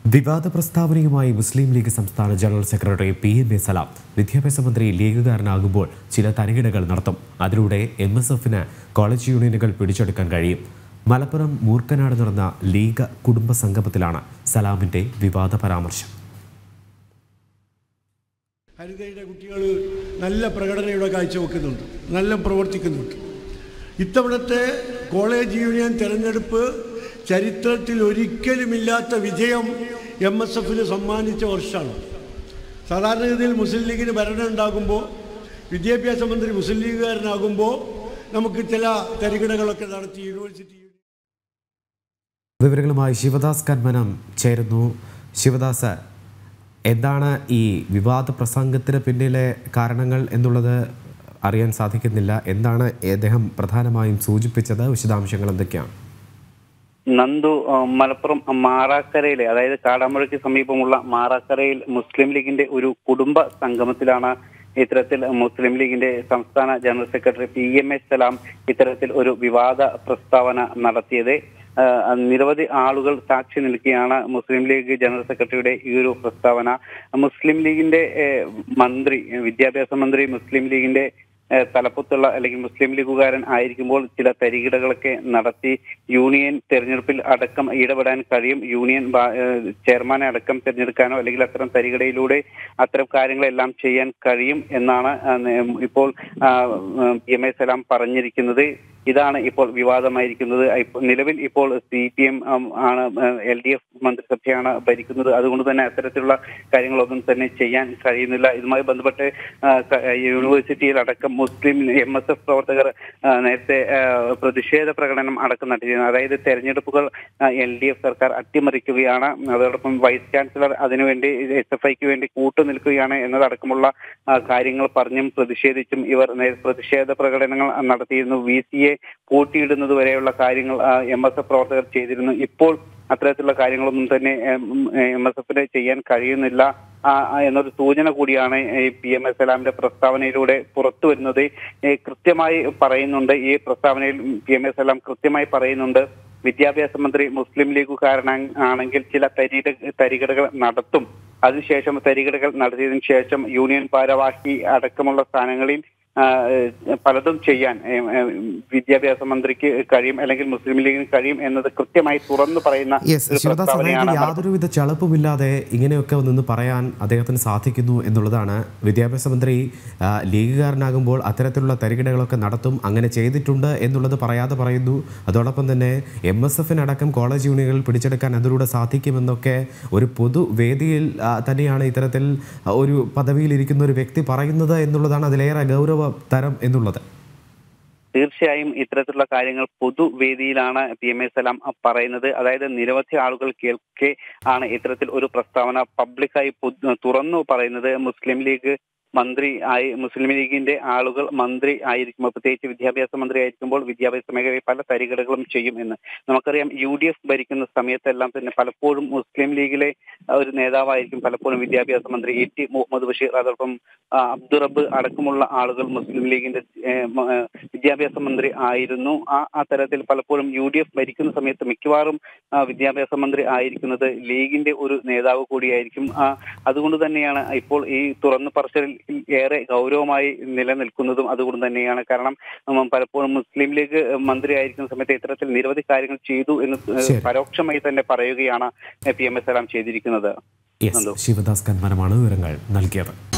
വിവാദ പ്രസ്താവനയുമായി മുസ്ലിം ലീഗ് സംസ്ഥാന general secretary P M A Salam വിദ്യാഭ്യാസ മന്ത്രി ലീഗുകാരനാകുമ്പോൾ ചില തരികിടകൾ നടത്തും അതിലൂടെ എം എസ് എഫിന് കോളേജ് യൂണിയനുകൾ പിടിച്ചെടുക്കാൻ കഴിയും മലപ്പുറം മൂർക്കനാട് നടന്ന ലീഗ് കുടുംബ സംഗമത്തിലാണ് സലാമിന്റെ വിവാദ പരാമർശം ഹരിതയുടെ കുട്ടികൾ നല്ല പ്രകടനയുടെ കാഴ്ചവെക്കുന്നുണ്ട് നല്ല പ്രവർത്തിക്കുന്നുണ്ട് ഇത്തവണത്തെ കോളേജ് യൂണിയൻ തെരഞ്ഞെടുപ്പ് ചരിത്രത്തിൽ ഒരിക്കലുമില്ലാത്ത വിജയം എം എസ് എഫിന് സമ്മാനിച്ച വർഷമാണ് സാധാരണഗതിയിൽ മുസ്ലിം ലീഗിന് ഭരണം ഉണ്ടാകുമ്പോൾ വിദ്യാഭ്യാസ മന്ത്രി മുസ്ലിം ലീഗുകാരനാകുമ്പോൾ നമുക്ക് ചില തരികിടകളൊക്കെ നടത്തി യൂണിവേഴ്സിറ്റി വിവരങ്ങളുമായി ശിവദാസ് കന്മനം ചേരുന്നു ശിവദാസ് എന്താണ് ഈ വിവാദ പ്രസംഗത്തിന് പിന്നിലെ കാരണങ്ങൾ എന്നുള്ളത് അറിയാൻ സാധിക്കുന്നില്ല എന്താണ് അദ്ദേഹം പ്രധാനമായും സൂചിപ്പിച്ചത് വിശദാംശങ്ങൾ എന്തൊക്കെയാണ് നന്ദു ആ, മലപ്പുറം മാറാക്കരയിലെ അതായത് കാടാമ്പുഴയ്ക്ക് സമീപമുള്ള മാറാക്കരയിൽ മുസ്ലിം ലീഗിന്റെ ഒരു കുടുംബ സംഗമത്തിലാണ് ഇത്തരത്തിൽ മുസ്ലിം ലീഗിന്റെ സംസ്ഥാന general secretary P M A Salam ഇത്തരത്തിൽ ഒരു വിവാദ പ്രസ്താവന നടത്തിയത് ആ, നിരവധി ആളുകൾ സാക്ഷി നിൽക്കുകയാണ് മുസ്ലിം ലീഗ് ജനറൽ സെക്രട്ടറിയുടെ ഈ ഒരു പ്രസ്താവന മുസ്ലിം ലീഗിന്റെ ഏഹ്, മന്ത്രി വിദ്യാഭ്യാസ മന്ത്രി മുസ്ലിം ലീഗിന്റെ ഏഹ് തലപ്പത്തുള്ള അല്ലെങ്കിൽ മുസ്ലിം ലീഗുകാരൻ ആയിരിക്കുമ്പോൾ ചില തരികിടകളൊക്കെ നടത്തി യൂണിയൻ തെരഞ്ഞെടുപ്പിൽ അടക്കം ഇടപെടാൻ കഴിയും യൂണിയൻ ഭാ- ഏഹ് ചെയർമാനെ അടക്കം തിരഞ്ഞെടുക്കാനോ അല്ലെങ്കിൽ അത്തരം തരികിടയിലൂടെ അത്തരം കാര്യങ്ങളെല്ലാം ചെയ്യാൻ കഴിയും എന്നാണ് ആ, നേ- ഇപ്പോൾ പി എം എ സലാം പറഞ്ഞിരിക്കുന്നത് ഇതാണ് ഇപ്പോൾ വിവാദമായിരിക്കുന്നത് ഇപ്പോൾ- നിലവിൽ ഇപ്പോൾ സി പി എം ആണ് എൽ ഡി എഫ് മന്ത്രിസഭയാണ് ഭരിക്കുന്നത് അതുകൊണ്ട് തന്നെ അത്തരത്തിലുള്ള കാര്യങ്ങളൊന്നും തന്നെ ചെയ്യാൻ കഴിയുന്നില്ല ഇതുമായി ബന്ധപ്പെട്ട് ആ, ക- യൂണിവേഴ്സിറ്റിയിൽ അടക്കം മുസ്ലിം എം എസ് എഫ് പ്രവർത്തകർ ആ, നേരത്തെ ആ, പ്രതിഷേധ പ്രകടനം അടക്കം നടത്തിയിരുന്നു അതായത് തെരഞ്ഞെടുപ്പുകൾ എൽ ഡി എഫ് സർക്കാർ അട്ടിമറിക്കുകയാണ് അതോടൊപ്പം വൈസ് ചാൻസലർ അതിനുവേണ്ടി എസ് എഫ് ഐക്ക് വേണ്ടി കൂട്ടുനിൽക്കുകയാണ് എന്നതടക്കമുള്ള ആ, കാര്യങ്ങൾ പറഞ്ഞും പ്രതിഷേധിച്ചും ഇവർ നേ- പ്രതിഷേധ പ്രകടനങ്ങൾ നടത്തിയിരുന്നു വി സിയെ കൂട്ടിയിടുന്നത് വരെയുള്ള കാര്യങ്ങൾ എം എസ് എഫ് പ്രവർത്തകർ ചെയ്തിരുന്നു ഇപ്പോൾ അത്തരത്തിലുള്ള കാര്യങ്ങളൊന്നും തന്നെ എം എസ് എഫിന് ചെയ്യാൻ കഴിയുന്നില്ല ആ, ആ, എന്നൊരു സൂചന കൂടിയാണ് ഈ പി എം എസ് സലാമിന്റെ പ്രസ്താവനയിലൂടെ പുറത്തു വരുന്നത് ഏ, കൃത്യമായി പറയുന്നുണ്ട് ഈ പ്രസ്താവനയിൽ പി എം എസ് സലാം കൃത്യമായി പറയുന്നുണ്ട് വിദ്യാഭ്യാസ മന്ത്രി മുസ്ലിം ലീഗുകാരനാ ആണെങ്കിൽ ചില തരികിട തരികിടകൾ നടത്തും അതിനുശേഷം തരികിടകൾ നടത്തിയതിനു ശേഷം യൂണിയൻ ഭാരവാഹി അടക്കമുള്ള സ്ഥാനങ്ങളിൽ ആ, ഏഹ്, പലതും ചെയ്യാൻ ഏഹ്, ഏഹ്, വിദ്യാഭ്യാസ മന്ത്രിക്ക് കഴിയും അല്ലെങ്കിൽ മുസ്ലിം ലീഗിന് കഴിയും എന്നത് കൃത്യമായി തുറന്നു പറയുന്ന യെസ് ഒരു ശിവദാസ് അതായത് പ്രസ്താവനയാണ് യാതൊരുവിധ ചളപ്പുമില്ലാതെ ഇങ്ങനെയൊക്കെ നിന്ന് പറയാൻ അദ്ദേഹത്തിന് സാധിക്കുന്നു എന്നുള്ളതാണ് വിദ്യാഭ്യാസ മന്ത്രി ആ, ലീഗുകാരനാകുമ്പോൾ അത്തരത്തിലുള്ള തരികിടകളൊക്കെ നടത്തും അങ്ങനെ ചെയ്തിട്ടുണ്ട് എന്നുള്ളത് പറയാതെ പറയുന്നു അതോടൊപ്പം തന്നെ എം എസ് എഫിനടക്കം കോളേജ് യൂണിയനുകൾ പിടിച്ചെടുക്കാൻ അതിലൂടെ സാധിക്കുമെന്നൊക്കെ ഒരു പൊതുവേദിയിൽ ആ, തന്നെയാണ് ഇത്തരത്തിൽ ആ, ഒരു പദവിയിലിരിക്കുന്ന ഒരു വ്യക്തി പറയുന്നത് എന്നുള്ളതാണ് അതിലേറെ ഗൗരവ തരം എന്നുള്ളത് തീർച്ചയായും ഇത്തരത്തിലുള്ള കാര്യങ്ങൾ പൊതുവേദിയിലാണ് പി എം എ സലാം പറയുന്നത് അതായത് നിരവധി ആളുകൾ കേൾക്കെ ആണ് ഇത്തരത്തിൽ ഒരു പ്രസ്താവന പബ്ലിക്കായി പൊതു- തുറന്നു പറയുന്നത് മുസ്ലിം ലീഗ് മന്ത്രി ആയി മുസ്ലിം ലീഗിന്റെ ആളുകൾ മന്ത്രി ആയിരിക്കുമ്പോൾ പ്രത്യേകിച്ച് വിദ്യാഭ്യാസ മന്ത്രി ആയിരിക്കുമ്പോൾ വിദ്യാഭ്യാസ മേഖലയിൽ പല തരികടകളും ചെയ്യും എന്ന് നമുക്കറിയാം യു ഡി എഫ് ഭരിക്കുന്ന സമയത്തെല്ലാം തന്നെ പലപ്പോഴും മുസ്ലിം ലീഗിലെ ഒരു നേതാവായിരിക്കും പലപ്പോഴും വിദ്യാഭ്യാസ മന്ത്രി എ ടി മുഹമ്മദ് ബഷീർ അതോടൊപ്പം ആ, അബ്ദുറബ് അടക്കമുള്ള ആളുകൾ മുസ്ലിം ലീഗിന്റെ ഏഹ്, മ- ഏഹ്, വിദ്യാഭ്യാസ മന്ത്രി ആയിരുന്നു ആ ആ തരത്തിൽ പലപ്പോഴും യു ഡി എഫ് ഭരിക്കുന്ന സമയത്ത് മിക്കവാറും ആ, വിദ്യാഭ്യാസ മന്ത്രി ആയിരിക്കുന്നത് ലീഗിന്റെ ഒരു നേതാവ് കൂടിയായിരിക്കും ആ, അതുകൊണ്ട് തന്നെയാണ് ഇപ്പോൾ ഈ തുറന്നു പറച്ചിലിൽ ഏറെ ഗൗരവമായി നിലനിൽക്കുന്നതും അതുകൊണ്ട് തന്നെയാണ് കാരണം ഉം, പലപ്പോഴും മുസ്ലിം ലീഗ് മന്ത്രി ആയിരിക്കുന്ന സമയത്ത് ഇത്തരത്തിൽ നിരവധി കാര്യങ്ങൾ ചെയ്തു എന്ന് ഏഹ്, ശരി. പരോക്ഷമായി തന്നെ പറയുകയാണ് പി എം എസ് സലാം ചെയ്തിരിക്കുന്നത് യെസ് ശിവദാസ് കന്മനമാണ് വിവരങ്ങൾ നൽകിയത്